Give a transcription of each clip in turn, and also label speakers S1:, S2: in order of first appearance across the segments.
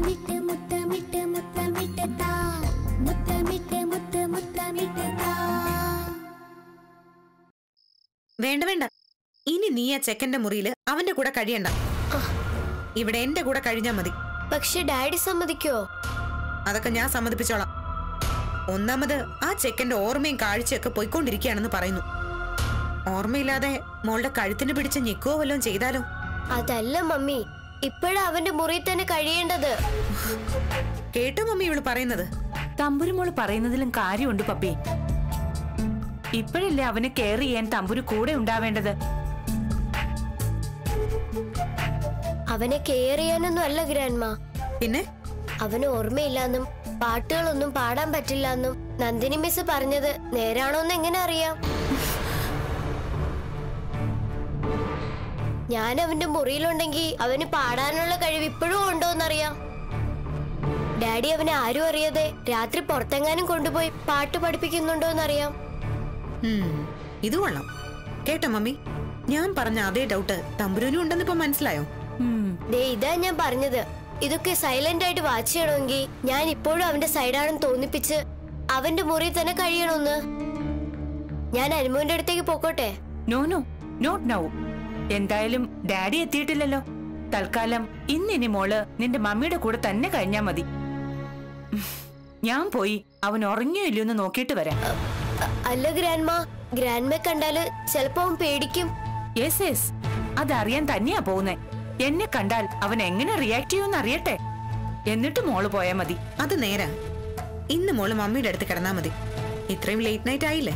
S1: മുത്തമിട്ട് മുത്തമിട്ട് മുത്തമിട്ട് താ മുത്തമിട്ട് മുത്ത് മുത്തമിട്ട് താ
S2: വേണ്ട വേണ്ട ഇനി നീ ആ ചെക്കന്റെ മുറിയില് അവന്റെ കൂടെ കഴിയണ്ട ഇവിടെ എന്റെ കൂടെ കഴിഞ്ഞാ മതി
S3: പക്ഷെ ഡാഡി സമ്മതിക്കോ
S2: അതൊക്കെ ഞാൻ സമ്മതിപ്പിച്ചോളാം ഒന്നാമത് ആ ചെക്കന്റെ ഓർമ്മയും കാഴ്ചയൊക്കെ പോയിക്കൊണ്ടിരിക്കുകയാണെന്ന് പറയുന്നു ഓർമ്മയില്ലാതെ മോളുടെ കഴുത്തിന് പിടിച്ച് ഞെക്കുവോ വല്ലതും ചെയ്താലോ
S3: അതല്ല മമ്മി ഇപ്പോഴാ അവന്റെ മുറിയിൽ തന്നെ കഴിയേണ്ടത്
S2: കേട്ടോ മമ്മി ഇവള് പറയുന്നത്
S4: തമ്പുരുമോള് പറയുന്നതിലും കാര്യമുണ്ട് പപ്പി ഇപ്പോഴല്ലേ അവന് കെയർ ചെയ്യാൻ തമ്പുരു കൂടെ ഉണ്ടാവേണ്ടത്
S3: അവനെ കെയർ ചെയ്യാനൊന്നും അല്ല ഗ്രാൻഡ്മ
S2: പിന്നെ
S3: അവന് ഓർമ്മയില്ലാന്നും പാട്ടുകളൊന്നും പാടാൻ പറ്റില്ലെന്നും നന്ദിനി മിസ് പറഞ്ഞത് നേരാണോന്ന് എങ്ങനെ അറിയാം ഞാൻ അവന്റെ മുറിയിലുണ്ടെങ്കിൽ അവന് പാടാനുള്ള കഴിവ് ഇപ്പോഴും ഉണ്ടോന്നറിയാം ഡാഡി അവനെ ആരും അറിയാതെ രാത്രി പുറത്തെങ്ങാനും കൊണ്ടുപോയി പാട്ട് പഠിപ്പിക്കുന്നുണ്ടോന്നറിയാം
S2: ഉം, ഇത് കൊള്ളാം കേട്ടോ മമ്മി ഞാൻ പറഞ്ഞ അതേ ഡൗട്ട് തമ്പുരുവിനും ഉണ്ടെന്ന് ഇപ്പൊ മനസ്സിലായോ
S4: ഉം,
S3: ദേ ഇതാ ഞാൻ പറഞ്ഞത് ഇതൊക്കെ സൈലന്റ് ആയിട്ട് വാച്ച് ചെയ്യണമെങ്കിൽ ഞാൻ ഇപ്പോഴും അവന്റെ സൈഡാണെന്ന് തോന്നിപ്പിച്ച് അവന്റെ മുറിയിൽ തന്നെ കഴിയണമെന്ന് ഞാൻ അനുമോന്റെ അടുത്തേക്ക് പോക്കോട്ടെ
S4: നോ നോ നോട്ട് നൗ എന്തായാലും ഡാഡി എത്തിയിട്ടില്ലല്ലോ തൽക്കാലം ഇന്നിനി മോള് നിന്റെ മമ്മിയുടെ കൂടെ തന്നെ കഴിഞ്ഞാ മതി ഉം, ഞാൻ പോയി അവൻ ഉറങ്ങിയോ ഇല്ലയോ എന്ന് നോക്കിയിട്ട് വരാം
S3: അ- അല്ല ഗ്രാൻഡ്മ ഗ്രാൻഡ്മയെ കണ്ടാല് ചിലപ്പോ അവൻ പേടിക്കും
S4: യെസ് യെസ് അതറിയാൻ തന്നെയാ പോകുന്നേ എന്നെ കണ്ടാൽ അവൻ എങ്ങനെ റിയാക്ട് ചെയ്യുമെന്ന് അറിയട്ടെ എന്നിട്ട് മോള് പോയാ മതി
S2: അത് നേരാ ഇന്ന് മോള് മമ്മിയുടെ അടുത്ത് കിടന്നാ മതി ഇത്രയും ലേറ്റ് നൈറ്റ് ആയില്ലേ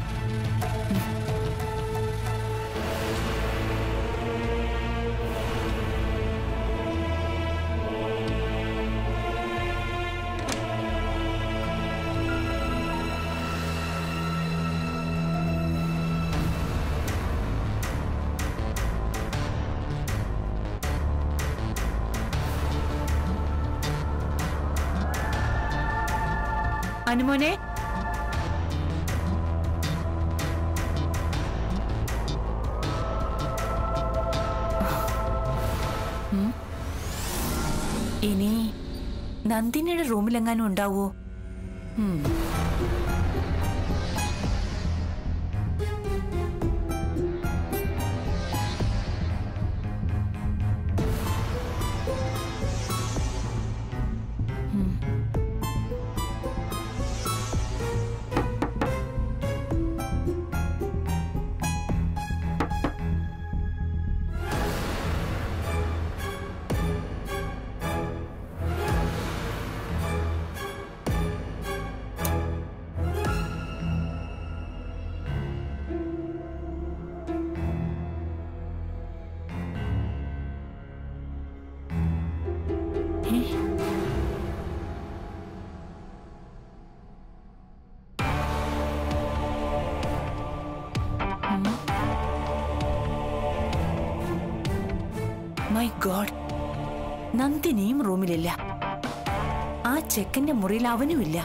S4: അനുമോനെ ഉം. ഇനി നന്ദിനിയുടെ റൂമിലെങ്ങാനും ഉണ്ടാവോ ഉം. മൈ ഗോഡ് നന്ദിനിയും റൂമിലില്ല ആ ചെക്കന്റെ മുറിയിൽ അവനുമില്ല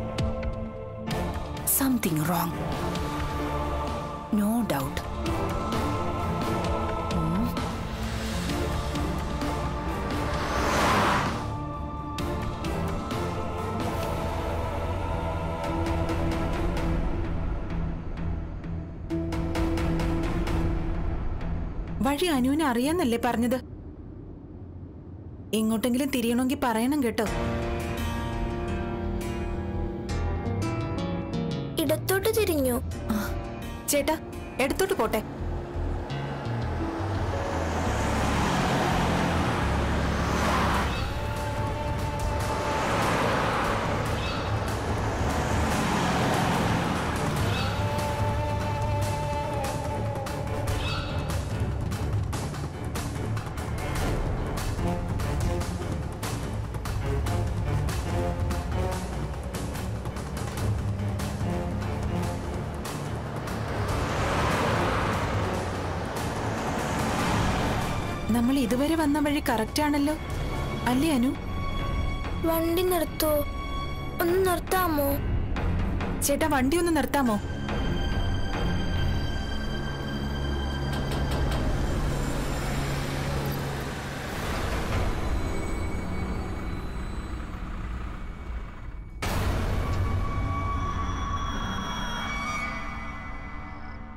S4: സംതിങ് റോങ് നോ ഡൗട്ട്
S5: വഴി അനുവിനെ അറിയാന്നല്ലേ പറഞ്ഞത് എങ്ങോട്ടെങ്കിലും തിരിയണമെങ്കിൽ പറയണം കേട്ടോ
S1: ഇടത്തോട്ട് തിരിഞ്ഞു
S5: ചേട്ടാ എടുത്തോട്ട് പോട്ടെ നമ്മൾ ഇതുവരെ വന്ന വഴി കറക്റ്റ് ആണല്ലോ അല്ലേ അനു
S1: വണ്ടി നിർത്തോ ഒന്ന് നിർത്താമോ
S5: ചേട്ടാ വണ്ടി ഒന്ന് നിർത്താമോ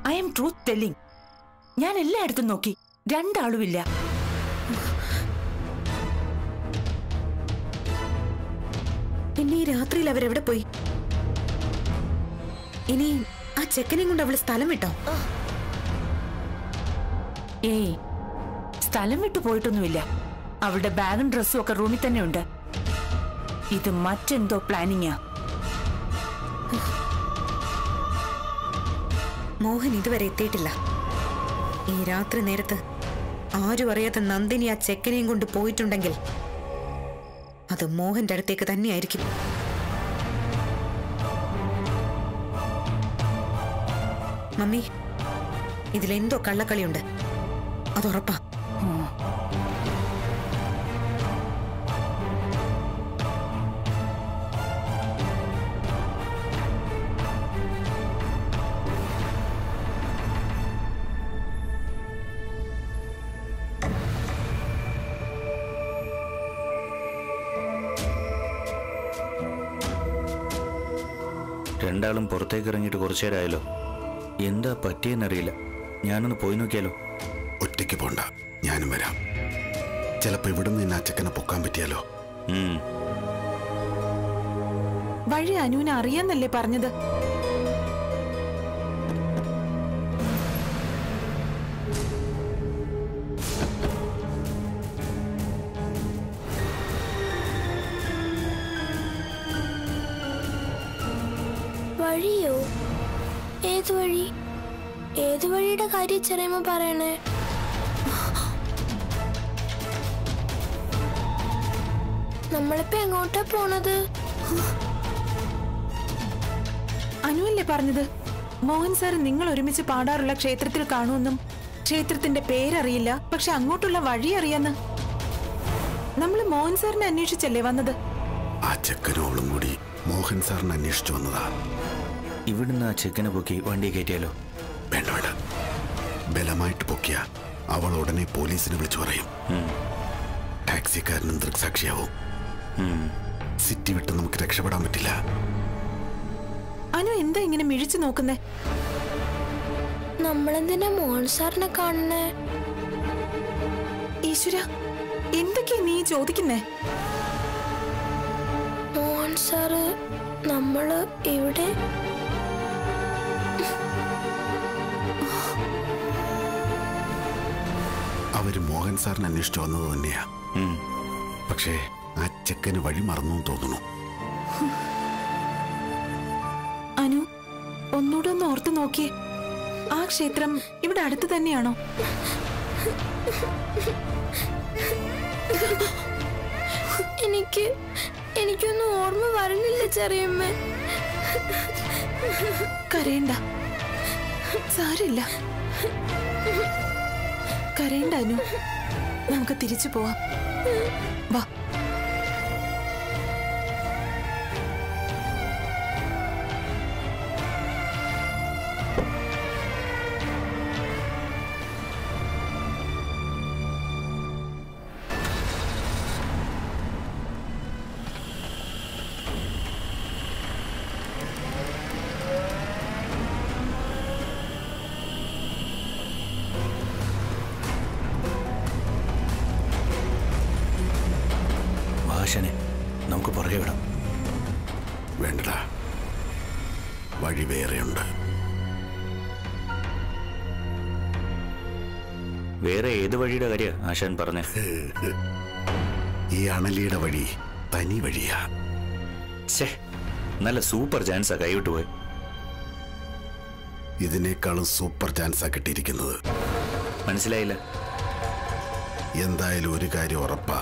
S4: ഐ എം ട്രൂത്ത് ടെല്ലിംഗ് ഞാൻ എല്ലായിടത്തും നോക്കി രണ്ടാളുമില്ല
S2: പിന്നെ ഈ രാത്രിയിൽ അവരെവിടെ പോയി ഇനി ആ ചെക്കനെയും കൊണ്ട് അവള് സ്ഥലം വിട്ടോ
S4: ഏയ് സ്ഥലം വിട്ടു പോയിട്ടൊന്നുമില്ല അവളുടെ ബാഗും ഡ്രസ്സും ഒക്കെ റൂമിൽ തന്നെ ഉണ്ട് ഇത് മറ്റെന്തോ പ്ലാനിങ്ങാ
S2: മോഹൻ ഇതുവരെ എത്തിയിട്ടില്ല ഈ രാത്രി നേരത്ത് ആരും അറിയാത്ത നന്ദിനി ആ ചെക്കനെയും കൊണ്ട് പോയിട്ടുണ്ടെങ്കിൽ അത് മോഹന്റെ അടുത്തേക്ക് തന്നെയായിരിക്കും മമ്മി ഇതിലെന്തോ കള്ളക്കളിയുണ്ട് അതുറപ്പാ
S6: രണ്ടാളും പുറത്തേക്ക് ഇറങ്ങിയിട്ട് കുറച്ചു നേരമായല്ലോ എന്താ പറ്റിയെന്നറിയില്ല ഞാനൊന്ന് പോയി നോക്കിയാലോ
S7: ഒറ്റയ്ക്ക് പോണ്ട ഞാനും വരാം ചിലപ്പോ ഇവിടുന്ന് നിന്നെ അച്ചക്കനെ പൊക്കാൻ പറ്റിയാലോ
S6: ഉം.
S5: വഴി അനുവിന് അറിയാന്നല്ലേ പറഞ്ഞത്
S1: വഴിയോ ഏത് വഴി ഏത് വഴിയുടെ കാര്യം ചെറിയമ്മ പറയണേ നമ്മളിപ്പോ എങ്ങോട്ടാ പോണത്
S5: അനുവല്ലേ പറഞ്ഞത് മോഹൻ സാർ നിങ്ങൾ ഒരുമിച്ച് പാടാറുള്ള ക്ഷേത്രത്തിൽ കാണുമെന്നും ക്ഷേത്രത്തിന്റെ പേരറിയില്ല പക്ഷെ അങ്ങോട്ടുള്ള വഴി അറിയാന്ന് നമ്മൾ മോഹൻ സാറിനെ അന്വേഷിച്ചല്ലേ വന്നത്
S7: ആ ചെക്കനോളും കൂടി മോഹൻ സാറിനെ അന്വേഷിച്ചു വന്നതാ
S6: ഇവിടുന്ന് ആ ചെക്കനെ പൊക്കി വണ്ടി കയറ്റിയാലോ
S7: വേണ്ട വേണ്ട ബലമായിട്ട് പൊക്കിയ അവൾ ഉടനെ പോലീസിനെ വിളിച്ചു പറയും
S6: ഉം.
S7: ടാക്സിക്കാരനും ദൃക്സാക്ഷിയാവും
S6: ഉം.
S7: സിറ്റി വിട്ട് നമുക്ക് രക്ഷപ്പെടാൻ പറ്റില്ല
S5: അനു എന്താ ഇങ്ങനെ മിഴിച്ചു നോക്കുന്നേ
S1: നമ്മളെന്തിനാ മോഹൻ സാറിനെ കാണണേ
S5: ഈശ്വര എന്തൊക്കെയാ നീ ചോദിക്കുന്നേ
S1: മോഹൻ സാറ് നമ്മള് ഇവിടെ
S7: അവര് മോഹൻ സാറിനെ അന്വേഷിച്ചു വന്നത് തന്നെയാ
S6: ഉം.
S7: പക്ഷേ ആ ചെക്കന് വഴി മറന്നു എന്ന് തോന്നുന്നു
S5: അനു ഒന്നുകൂടെ ഒന്ന് ഓർത്ത് നോക്കിയേ ആ ക്ഷേത്രം ഇവിടെ അടുത്ത് തന്നെയാണോ
S1: എനിക്ക് എനിക്കൊന്നും ഓർമ്മ വരണില്ല ചെറിയമ്മ
S5: കരയണ്ട സാരില്ല കരയണ്ട അനു നമുക്ക് തിരിച്ചു പോവാം വാ
S6: വാശനെ നമുക്ക് പുറകെ വിടാം
S7: വേണ്ടടാ വഴി വേറെയുണ്ട്
S6: വേറെ ഏത് വഴിയുടെ കാര്യ ആശാൻ പറഞ്ഞ
S7: ഈ അണലിയുടെ വഴി തനി വഴിയാ
S6: ഛേ നല്ല സൂപ്പർ ചാൻസാ കൈവിട്ടു പോയി
S7: ഇതിനേക്കാളും സൂപ്പർ ചാൻസാ കിട്ടിയിരിക്കുന്നത്
S6: മനസ്സിലായില്ല
S7: എന്തായാലും ഒരു കാര്യം ഉറപ്പാ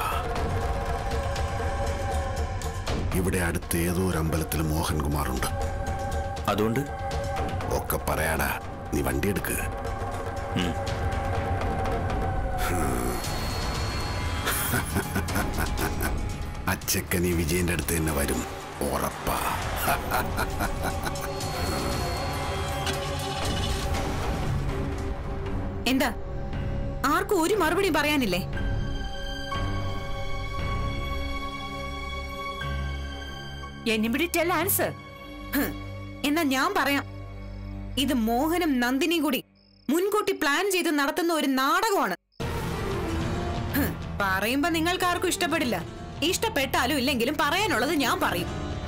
S7: ഇവിടെ അടുത്ത് ഏതോ ഒരു അമ്പലത്തിൽ മോഹൻകുമാറുണ്ട്
S6: അതുകൊണ്ട്
S7: ഒക്കെ പറയാടാ നീ വണ്ടി എടുക്ക്
S6: ഉം.
S7: അച്ചക്കൻ ഈ വിജയന്റെ അടുത്ത് തന്നെ വരും ഉറപ്പാ
S2: എന്താ ആർക്കും ഒരു മറുപടി പറയാനില്ലേ
S4: എനിബിഡി ടെൽ ആൻസർ
S2: ഹ്, എന്നാ ഞാൻ പറയാം ഇത് മോഹനും നന്ദിനിയും കൂടി മുൻകൂട്ടി പ്ലാൻ ചെയ്ത് നടത്തുന്ന ഒരു നാടകമാണ് ഹ്, പറയുമ്പോ നിങ്ങൾക്ക് ആർക്കും ഇഷ്ടപ്പെടില്ല ഇഷ്ടപ്പെട്ടാലും ഇല്ലെങ്കിലും പറയാനുള്ളത് ഞാൻ പറയും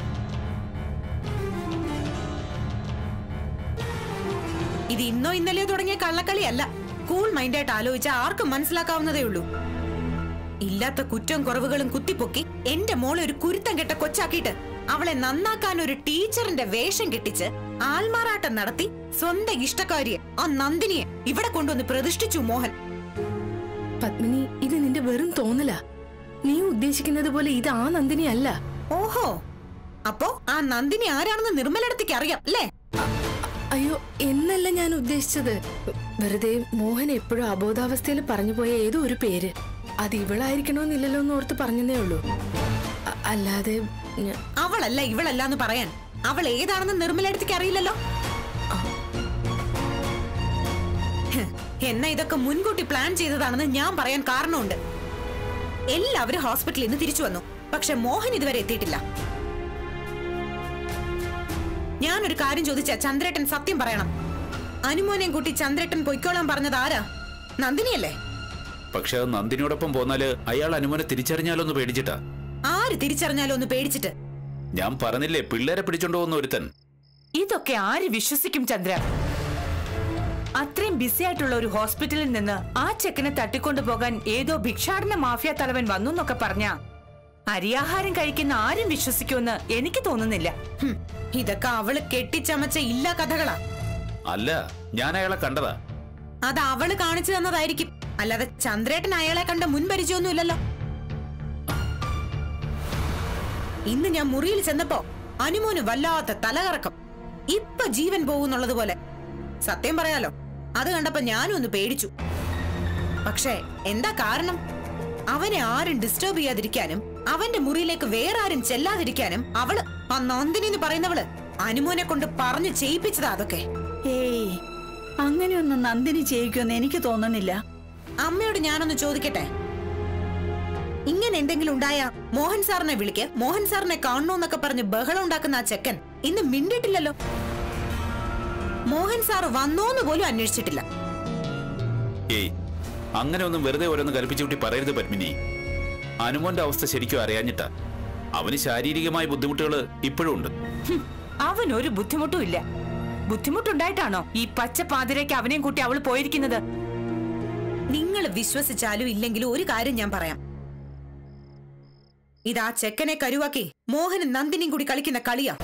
S2: ഇത് ഇന്നോ ഇന്നലെയോ തുടങ്ങിയ കള്ളക്കളിയല്ല കൂൾ മൈൻഡായിട്ട് ആലോചിച്ച ആർക്കും മനസ്സിലാക്കാവുന്നതേ ഉള്ളൂ ഇല്ലാത്ത കുറ്റവും കുറവുകളും കുത്തിപ്പൊക്കി എന്റെ മോളെ ഒരു കുരുത്തം കെട്ട കൊച്ചാക്കിയിട്ട് അവളെ നന്നാക്കാൻ ഒരു ടീച്ചറിന്റെ വേഷം കെട്ടിച്ച് ആൽമാറാട്ടം നടത്തി സ്വന്തം ഇഷ്ടക്കാരിയെ ആ നന്ദിനിയെ ഇവിടെ കൊണ്ടുവന്ന് പ്രതിഷ്ഠിച്ചു മോഹൻ
S8: പത്മിനി ഇത് നിന്റെ വെറും തോന്നലാ നീ ഉദ്ദേശിക്കുന്നത് പോലെ ഇത് ആ നന്ദിനി അല്ല
S2: ഓഹോ അപ്പോ ആ നന്ദിനി ആരാണെന്ന് നിർമ്മലടത്തേക്ക് അറിയാം അല്ലേ
S8: അയ്യോ എന്നല്ല ഞാൻ ഉദ്ദേശിച്ചത് വെറുതെ മോഹൻ എപ്പോഴും അബോധാവസ്ഥയിൽ പറഞ്ഞു പോയ ഏതോ ഒരു പേര് അത് ഇവളായിരിക്കണമെന്നില്ലല്ലോ എന്ന് ഓർത്ത് പറഞ്ഞതേ ഉള്ളൂ അ- അല്ലാതെ ഞ-
S2: അവളല്ല ഇവളല്ല എന്ന് പറയാൻ അവൾ ഏതാണെന്ന് നിർമ്മലടത്തേക്ക് അറിയില്ലല്ലോ ഹ്, എന്നാ ഇതൊക്കെ മുൻകൂട്ടി പ്ലാൻ ചെയ്തതാണെന്ന് ഞാൻ പറയാൻ കാരണമുണ്ട് എല്ലാവരും ഹോസ്പിറ്റലിൽ നിന്ന് തിരിച്ചു വന്നു പക്ഷെ മോഹൻ ഇതുവരെ എത്തിയിട്ടില്ല ഞാനൊരു കാര്യം ചോദിച്ച ചന്ദ്രേട്ടൻ സത്യം പറയണം അനുമോനെയും കൂട്ടി ചന്ദ്രേട്ടൻ പൊയ്ക്കോളാൻ പറഞ്ഞത് ആരാ നന്ദിനിയല്ലേ
S9: പക്ഷെ അത് നന്ദിനിയോടൊപ്പം പോന്നാല് അയാൾ അനുമനെ തിരിച്ചറിഞ്ഞാലൊന്ന് പേടിച്ചിട്ടാ
S2: ആര് തിരിച്ചറിഞ്ഞാലോ ഒന്ന് പേടിച്ചിട്ട്
S9: ഞാൻ പറഞ്ഞില്ലേ പിള്ളേരെ പിടിച്ചോണ്ട് പോകുന്ന ഒരുത്തൻ
S4: ഇതൊക്കെ ആര് വിശ്വസിക്കും ചന്ദ്ര അത്രയും ബിസി ആയിട്ടുള്ള ഒരു ഹോസ്പിറ്റലിൽ നിന്ന് ആ ചെക്കനെ തട്ടിക്കൊണ്ടു പോകാൻ ഏതോ ഭിക്ഷാടന മാഫിയ തലവൻ വന്നു എന്നൊക്കെ പറഞ്ഞ അരിയാഹാരം കഴിക്കുന്ന ആരും വിശ്വസിക്കുമെന്ന് എനിക്ക് തോന്നുന്നില്ല
S2: ഹും, ഇതൊക്കെ അവള് കെട്ടിച്ചമച്ച ഇല്ല കഥകളാ
S9: അല്ല ഞാൻ അയാളെ കണ്ടതാ
S2: അത് അവള് കാണിച്ചു തന്നതായിരിക്കും അല്ലാതെ ചന്ദ്രേട്ടൻ അയാളെ കണ്ട മുൻപരിചയമൊന്നുമില്ലല്ലോ ഇന്ന് ഞാൻ മുറിയിൽ ചെന്നപ്പോ അനുമോന് വല്ലാത്ത തലകറക്കം ഇപ്പൊ ജീവൻ പോകുന്നുള്ളത് പോലെ സത്യം പറയാലോ അത് കണ്ടപ്പോ ഞാനും ഒന്ന് പേടിച്ചു പക്ഷേ എന്താ കാരണം അവനെ ആരും ഡിസ്റ്റർബ് ചെയ്യാതിരിക്കാനും അവന്റെ മുറിയിലേക്ക് വേറെ ആരും ചെല്ലാതിരിക്കാനും അവള് ആ നന്ദിനി എന്ന് പറയുന്നവള് അനുമോനെ കൊണ്ട് പറഞ്ഞു ചെയ്യിപ്പിച്ചതാ അതൊക്കെ
S10: ഏയ് അങ്ങനെയൊന്നും നന്ദിനി ചെയ്യിക്കുമെന്ന് എനിക്ക് തോന്നണില്ല
S2: അമ്മയോട് ഞാനൊന്ന് ചോദിക്കട്ടെ ഇങ്ങനെ എന്തെങ്കിലും ഉണ്ടായ മോഹൻ സാറിനെ വിളിക്ക് മോഹൻ സാറിനെ കാണണോന്നൊക്കെ പറഞ്ഞ് ബഹളം ഉണ്ടാക്കുന്ന ആ ചെക്കൻ ഇന്ന് മിണ്ടിട്ടില്ലല്ലോ മോഹൻ സാർ വന്നോന്ന് പോലും അന്വേഷിച്ചിട്ടില്ല
S9: ഏയ് അങ്ങനെ ഒന്നും വെറുതെ ഓരോന്ന് കൽപ്പിച്ചു കൂട്ടി പറയരുത് പത്മിനി അനുമോന്റെ അവസ്ഥ ശരിക്കും അറിയാഞ്ഞിട്ടാ അവന് ശാരീരികമായ ബുദ്ധിമുട്ടുകൾ ഇപ്പോഴും ഉണ്ട്
S4: ഹും, അവനൊരു ബുദ്ധിമുട്ടും ഇല്ല ബുദ്ധിമുട്ടുണ്ടായിട്ടാണോ ഈ പച്ച പാതിരയ്ക്ക് അവനെയും കൂട്ടി അവള് പോയിരിക്കുന്നത്
S2: നിങ്ങൾ വിശ്വസിച്ചാലും ഇല്ലെങ്കിലും ഒരു കാര്യം ഞാൻ പറയാം ഇതാ ചെക്കനെ കരുവാക്കി മോഹനും നന്ദിനിയും കൂടി കളിക്കുന്ന കളിയാ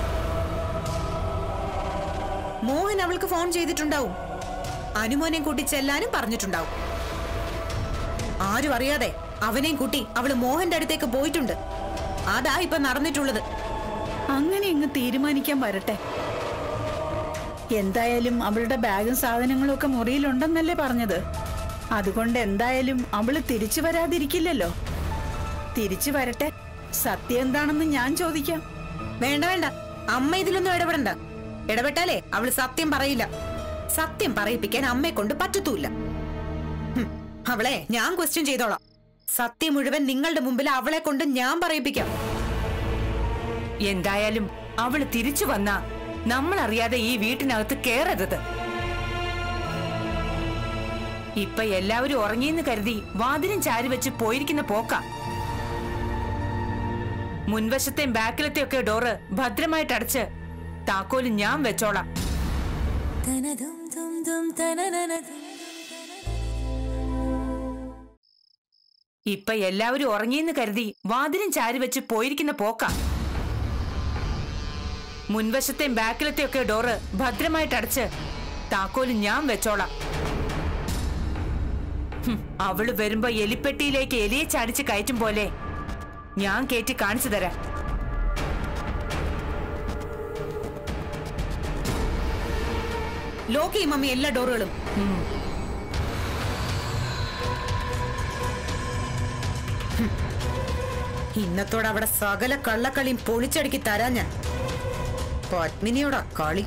S2: മോഹൻ അവൾക്ക് ഫോൺ ചെയ്തിട്ടുണ്ടാവും അനുമോനെയും കൂട്ടി ചെല്ലാനും പറഞ്ഞിട്ടുണ്ടാവും ആരും അറിയാതെ അവനെയും കൂട്ടി അവള് മോഹന്റെ അടുത്തേക്ക് പോയിട്ടുണ്ട് അതാ ഇപ്പൊ നടന്നിട്ടുള്ളത്
S10: അങ്ങനെ ഇങ്ങ് തീരുമാനിക്കാൻ വരട്ടെ എന്തായാലും അവളുടെ ബാഗും സാധനങ്ങളും ഒക്കെ മുറിയിലുണ്ടെന്നല്ലേ പറഞ്ഞത് അതുകൊണ്ട് എന്തായാലും അവള് തിരിച്ചു വരാതിരിക്കില്ലല്ലോ തിരിച്ചു വരട്ടെ സത്യം എന്താണെന്ന് ഞാൻ ചോദിക്കാം
S2: വേണ്ട വേണ്ട അമ്മ ഇതിലൊന്നും ഇടപെടണ്ട ഇടപെട്ടാലേ അവള് സത്യം പറയില്ല സത്യം പറയിപ്പിക്കാൻ അമ്മയെ കൊണ്ട് പറ്റത്തൂല്ല ഹും, അവളെ ഞാൻ ക്വസ്റ്റ്യൻ ചെയ്തോളാം സത്യം മുഴുവൻ നിങ്ങളുടെ മുമ്പിൽ അവളെ കൊണ്ട് ഞാൻ പറയിപ്പിക്കാം
S4: എന്തായാലും അവള് തിരിച്ചു വന്ന നമ്മൾ അറിയാതെ ഈ വീട്ടിനകത്ത് കേറരുത് ഇപ്പൊ എല്ലാവരും ഉറങ്ങിയെന്ന് കരുതി വാതിലും ചാരി വെച്ച് പോയിരിക്കുന്ന പോക്ക മുൻവശത്തെയും ബാക്കിലത്തെയും ഒക്കെ ഡോറ് ഭദ്രമായിട്ട് അടച്ച് താക്കോല് ഞാൻ വെച്ചോളാം ഇപ്പൊ എല്ലാവരും ഉറങ്ങിയെന്ന് കരുതി വാതിലും ചാരി വെച്ച് പോയിരിക്കുന്ന പോക്ക മുൻവശത്തെയും ബാക്കിലത്തെയും ഒക്കെ ഡോറ് ഭദ്രമായിട്ട് അടച്ച് താക്കോല് ഞാൻ വെച്ചോളാം ഹും, അവള് വരുമ്പോ എലിപ്പെട്ടിയിലേക്ക് എലിയെ ചാടിച്ച് കയറ്റും പോലെ ഞാൻ കേറ്റി കാണിച്ചു തരാം
S2: ലോക്ക് ചെയ്യും മമ്മി എല്ലാ ഡോറുകളും ഹും. ഇന്നത്തോടെ അവിടെ സകല കള്ളക്കളിയും പൊളിച്ചടുക്കി തരാൻ ഞാൻ പത്മിനിയോടാ കളി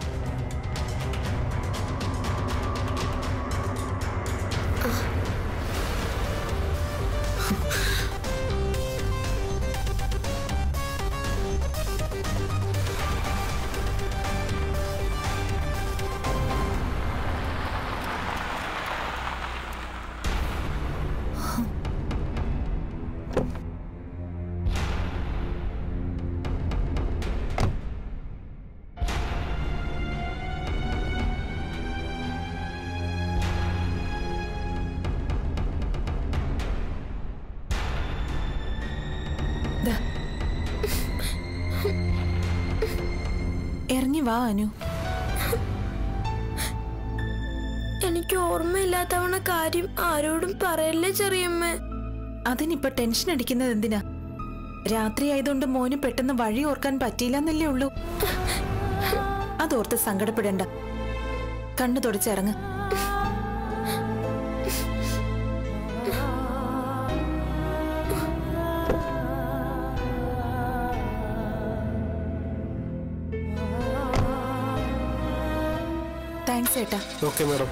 S5: വാ അനു
S1: എനിക്ക് ഓർമ്മയില്ലാത്തവണ കാര്യം ആരോടും പറയല്ലേ ചെറിയമ്മ
S5: അതിനിപ്പോ ടെൻഷൻ അടിക്കുന്നത് എന്തിനാ രാത്രി ആയതുകൊണ്ട് മോന് പെട്ടെന്ന് വഴി ഓർക്കാൻ പറ്റിയില്ലെന്നല്ലേ ഉള്ളൂ അതോർത്ത് സങ്കടപ്പെടണ്ട കണ്ണു തുടച്ചിറങ്ങ് താങ്ക്സ് ഏട്ടാ
S11: ഓക്കെ മാഡം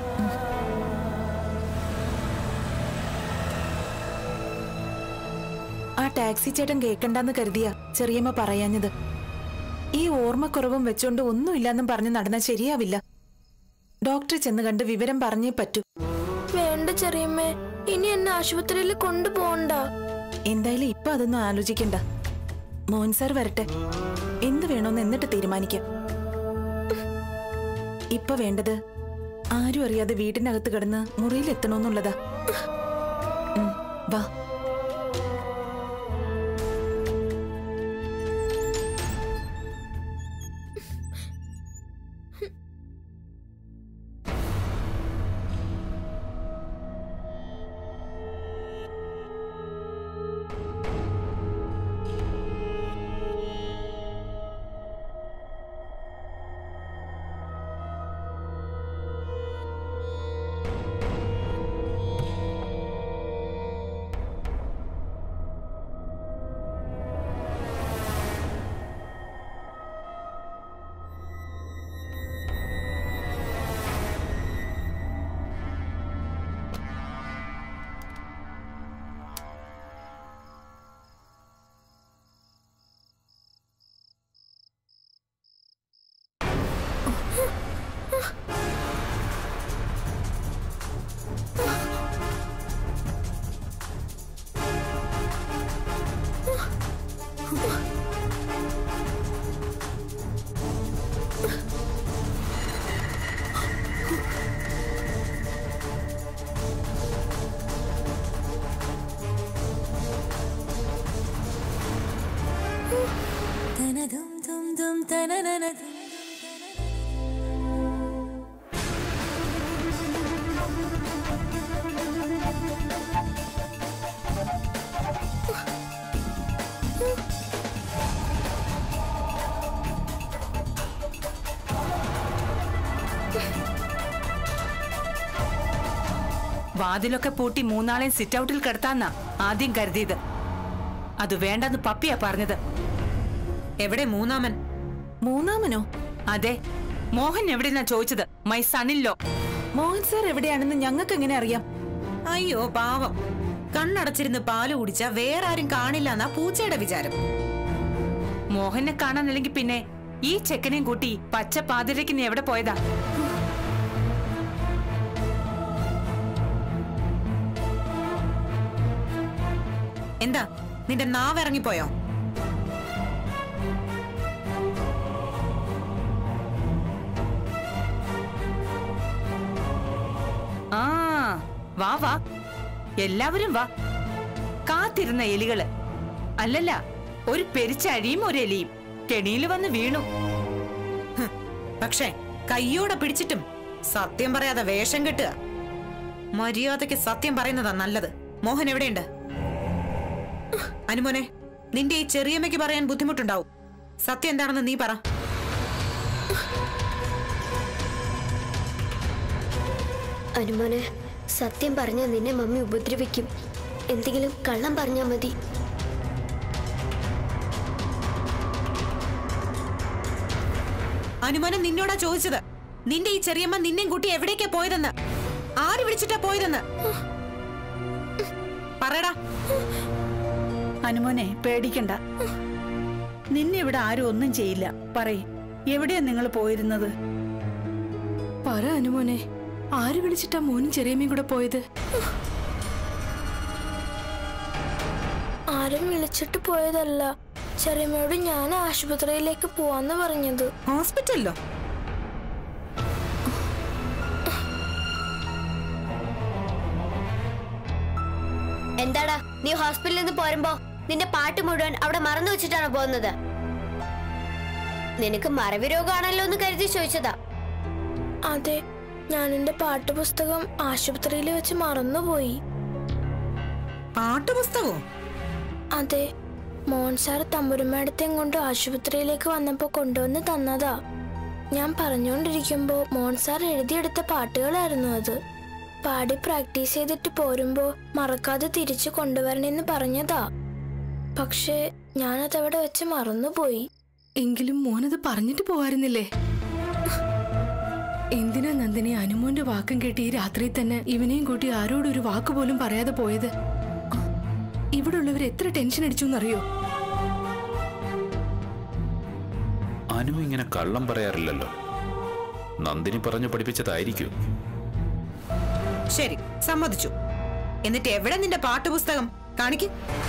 S5: ആ ടാക്സി ചേട്ടൻ കേൾക്കണ്ടെന്ന് കരുതിയാ ചെറിയമ്മ പറയാഞ്ഞത് ഈ ഓർമ്മക്കുറവും വെച്ചോണ്ട് ഒന്നുമില്ലെന്നും പറഞ്ഞ് നടന്നാൽ ശരിയാവില്ല ഡോക്ടറെ ചെന്ന് കണ്ട് വിവരം പറഞ്ഞേ പറ്റൂ
S1: വേണ്ട ചെറിയമ്മേ ഇനി എന്നെ ആശുപത്രിയിൽ കൊണ്ടുപോകണ്ട
S5: എന്തായാലും ഇപ്പൊ അതൊന്നും ആലോചിക്കണ്ട മോഹൻ സാർ വരട്ടെ എന്ത് വേണോന്ന് എന്നിട്ട് തീരുമാനിക്കാം ഇപ്പൊ വേണ്ടത് ആരും അറിയാതെ വീടിനകത്ത് കിടന്ന് മുറിയിലെത്തണോന്നുള്ളതാ ഉം, വാ
S4: വാതിലൊക്കെ പൂട്ടി മൂന്നാളെയും സിറ്റ് ഔട്ടിൽ കിടത്താന്നാ ആദ്യം കരുതിയത് അത് വേണ്ടെന്ന് പപ്പിയാ പറഞ്ഞത്
S2: എവിടെ മൂന്നാമൻ
S5: മൂന്നാമനോ
S4: അതെ മോഹൻ എവിടെന്നാ ചോദിച്ചത് മൈ സണില്ലോ
S5: മോഹൻ സാർ എവിടെയാണെന്ന് ഞങ്ങൾക്ക് എങ്ങനെ അറിയാം
S2: അയ്യോ പാവം കണ്ണടച്ചിരുന്ന് പാല് കുടിച്ചാ വേറെ ആരും കാണില്ല എന്നാ പൂച്ചയുടെ വിചാരം
S4: മോഹനെ കാണാനല്ലെങ്കിൽ പിന്നെ ഈ ചെക്കനെയും കൂട്ടി പച്ച പാതിരയ്ക്ക് നീ എവിടെ പോയതാ
S2: എന്താ നിന്റെ നാവ് ഇറങ്ങിപ്പോയോ
S4: ആ വാ വാ എല്ലാവരും വാ കാത്തിരുന്ന എലികള് അല്ലല്ല ഒരു പെരിച്ചഴിയും ഒരു എലിയും കെണിയിൽ വന്ന് വീണു
S2: ഹ്, പക്ഷേ കയ്യോടെ പിടിച്ചിട്ടും സത്യം പറയാതെ വേഷം കെട്ടുക മര്യാദയ്ക്ക് സത്യം പറയുന്നതാ നല്ലത് മോഹൻ എവിടെയുണ്ട് അനുമോനെ നിന്റെ ഈ ചെറിയമ്മയ്ക്ക് പറയാൻ ബുദ്ധിമുട്ടുണ്ടാവും സത്യം എന്താണെന്ന് നീ പറ
S3: അനുമോനെ സത്യം പറഞ്ഞാൽ നിന്നെ മമ്മി ഉപദ്രവിക്കും എന്തെങ്കിലും കള്ളം പറഞ്ഞാൽ മതി
S2: അനുമോനെ നിന്നോടാ ചോദിച്ചത് നിന്റെ ഈ ചെറിയമ്മ നിന്നെയും കൂട്ടി എവിടേക്കാ പോയതെന്ന് ആര് വിളിച്ചിട്ടാ പോയതെന്ന് പറയടാ
S10: അനുമോനെ പേടിക്കണ്ട നിന്നെ ഇവിടെ ആരും ഒന്നും ചെയ്യില്ല പറയ് എവിടെയാ നിങ്ങൾ പോയിരുന്നത്
S8: പറ അനുമോനെ ആര് വിളിച്ചിട്ടാ മോനും ചെറിയമ്മയും കൂടെ പോയത്
S1: ആരും വിളിച്ചിട്ട് പോയതല്ല ചെറിയമ്മയോട് ഞാൻ ആശുപത്രിയിലേക്ക് പോവാന്ന് പറഞ്ഞത്
S2: ഹോസ്പിറ്റലിലോ
S3: എന്താടാ നീ ഹോസ്പിറ്റലിൽ നിന്ന് പോരുമ്പോ നിന്റെ പാട്ട് മുഴുവൻ അവിടെ മറന്നു വെച്ചിട്ടാണ് പോകുന്നത് നിനക്ക് മറവി രോഗമാണല്ലോ എന്ന് കരുതി ചോദിച്ചതാ
S1: അതെ ഞാൻ എന്റെ പാട്ടുപുസ്തകം ആശുപത്രിയിൽ വെച്ച് മറന്നുപോയി
S2: പാട്ടുപുസ്തകവും
S1: അതെ മോഹൻ സാർ തമ്പുരുമാടത്തെയും കൊണ്ട് ആശുപത്രിയിലേക്ക് വന്നപ്പോ കൊണ്ടുവന്ന് തന്നതാ ഞാൻ പറഞ്ഞുകൊണ്ടിരിക്കുമ്പോ മോഹൻ സാർ എഴുതിയെടുത്ത പാട്ടുകളായിരുന്നു അത് പാടി പ്രാക്ടീസ് ചെയ്തിട്ട് പോരുമ്പോ മറക്കാതെ തിരിച്ചു കൊണ്ടുവരണമെന്ന് പറഞ്ഞതാ പക്ഷേ ഞാനതവിടെ വെച്ച് മറന്നുപോയി
S8: എങ്കിലും മോനത് പറഞ്ഞിട്ട് പോവായിരുന്നില്ലേ എന്തിനാ നന്ദിനി അനുമോന്റെ വാക്കും കേട്ട് ഈ രാത്രി തന്നെ ഇവനെയും കൂട്ടി ആരോടും ഒരു വാക്ക് പോലും പറയാതെ പോയത് ഇവിടെ ഉള്ളവർ എത്ര ടെൻഷൻ അടിച്ചു എന്നറിയോ
S9: അനു ഇങ്ങനെ കള്ളം പറയാറില്ലല്ലോ നന്ദിനി പറഞ്ഞു പഠിപ്പിച്ചതായിരിക്കും
S2: ശരി സമ്മതിച്ചു എന്നിട്ട് എവിടെ നിന്റെ പാട്ടുപുസ്തകം കാണിക്ക്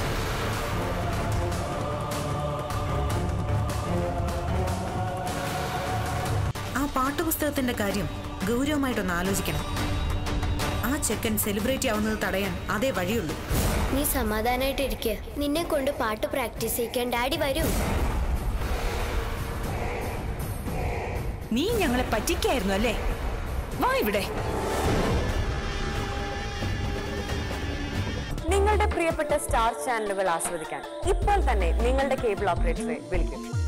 S2: ആ പാട്ടുപുസ്തകത്തിന്റെ കാര്യം ഗൗരവമായിട്ടൊന്ന് ആലോചിക്കണം ആ ചെക്കൻ സെലിബ്രേറ്റ് ആവുന്നത് തടയാൻ അതേ വഴിയുള്ളൂ
S3: നീ സമാധാനായിട്ട് ഇരിക്ക നിന്നെ കൊണ്ട് പാട്ട് പ്രാക്ടീസ് ചെയ്യിക്കാൻ ഡാഡി വരും
S4: നീ ഞങ്ങളെ പറ്റിക്കായിരുന്നു അല്ലേ വാ ഇവിടെ
S11: നിങ്ങളുടെ പ്രിയപ്പെട്ട സ്റ്റാർ ചാനലുകൾ ആസ്വദിക്കാൻ ഇപ്പോൾ തന്നെ നിങ്ങളുടെ കേബിൾ ഓപ്പറേറ്ററെ വിളിക്കും